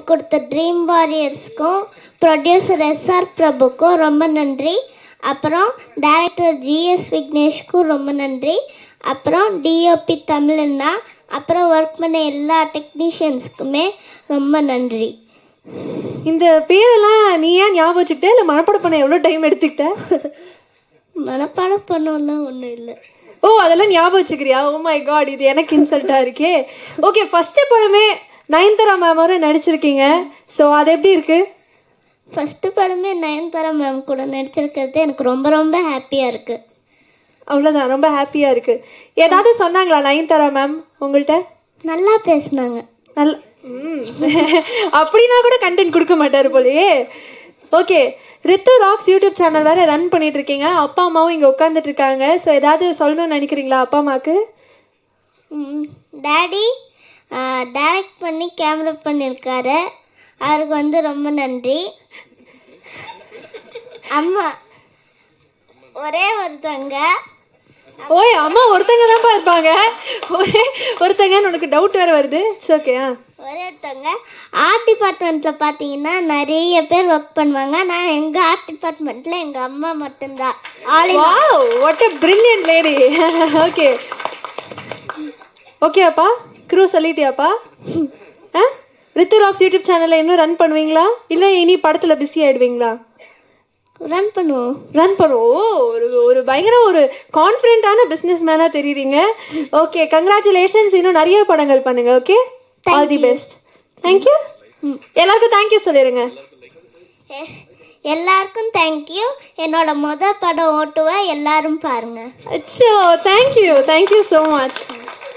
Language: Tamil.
கொடுத்த ட்ரீம் வாரியர்ஸ்க்கும் ப்ரொடியூசர் எஸ்ஆர் பிரபுக்கும் ரொம்ப நன்றி அப்புறம் டைரக்டர் ஜிஎஸ் விக்னேஷ்க்கும் ரொம்ப நன்றி அப்புறம் டிஓபி தமிழண்ணா அப்புறம் ஒர்க் பண்ண எல்லா டெக்னீஷியன்ஸ்க்குமே ரொம்ப நன்றி இந்த பேரெல்லாம் நீ ஏன் ஞாபகம் வச்சுக்கிட்ட இல்லை மனப்பாடம் பண்ண எவ்வளோ டைம் எடுத்துக்கிட்ட மனப்பாடம் பண்ணலாம் ஒன்றும் இல்லை ஓ அதெல்லாம் ஞாபகம் வச்சுக்கிறியா ஓ மை காட் இது எனக்கு இன்சல்ட்டாக இருக்கே ஓகே ஃபஸ்ட்டு படமே நயன்தாரா மேமரும் நடிச்சிருக்கீங்க ஸோ அது எப்படி இருக்கு ஃபஸ்ட்டு படமே நயன்தாரா மேம் கூட நடிச்சிருக்கிறது எனக்கு ரொம்ப ரொம்ப ஹாப்பியாக இருக்குது அவ்வளோதான் ரொம்ப ஹாப்பியாக இருக்கு ஏதாவது சொன்னாங்களா நயன்தாரா மேம் உங்கள்கிட்ட நல்லா பேசுனாங்க நல்ல ம். அப்படின்னா கூட கண்டென்ட் கொடுக்க மாட்டாரு போலயே okay Rithu rocks YouTube channel வேற ரன் பண்ணிட்டு இருக்கீங்க அப்பா அம்மாவும் இங்கே உட்காந்துட்டு இருக்காங்க ஸோ ஏதாவது சொல்லணும்னு நினைக்கிறீங்களா அப்பா அம்மாவுக்கு டேடி டைரக்ட் பண்ணி கேமரா பண்ணியிருக்காரு அவருக்கு வந்து ரொம்ப நன்றி அம்மா ஒரே ஒருத்தவங்க ஓய் அம்மா ஒருத்தங்க தான்ப்பா இருப்பாங்க ஒரே ஒருத்தங்கன்னு உனக்கு டவுட் வேற வருது இட்ஸ் ஓகே ஆ ஒரே ஒருத்தவங்க ஆர்ட் டிபார்ட்மெண்ட்டில் பார்த்தீங்கன்னா நிறைய பேர் ஒர்க் பண்ணுவாங்க நான் எங்கள் ஆர்ட் டிபார்ட்மெண்ட்டில் எங்கள் அம்மா மட்டும்தான் all wow what a brilliant lady okay okay அப்பா க்ரூ சொல்லிட்டியாப்பா ஆ ரித்து ராக்ஸ் யூடியூப் சேனலை இன்னும் ரன் பண்ணுவீங்களா இல்லை இனி படத்தில் பிஸி ஆயிடுவீங்களா ரன் பண்ணுவோம் ரன் பண்ணுவோம் ஓ, ஒரு ஒரு பயங்கர ஒரு கான்ஃபிடென்ட்டான பிஸ்னஸ் மேனாக தெரியுறீங்க ஓகே கங்க்ராச்சுலேஷன்ஸ் இன்னும் நிறைய படங்கள் பண்ணுங்க okay all the best thank you எல்லாருக்கும் தேங்க்யூ சொல்லிடுங்க எ- எல்லாருக்கும் தேங்க்யூ என்னோட முத படம் ஓட்டுவ எல்லாரும் பாருங்கள் அச்சோ தேங்க்யூ தேங்க்யூ ஸோ மச்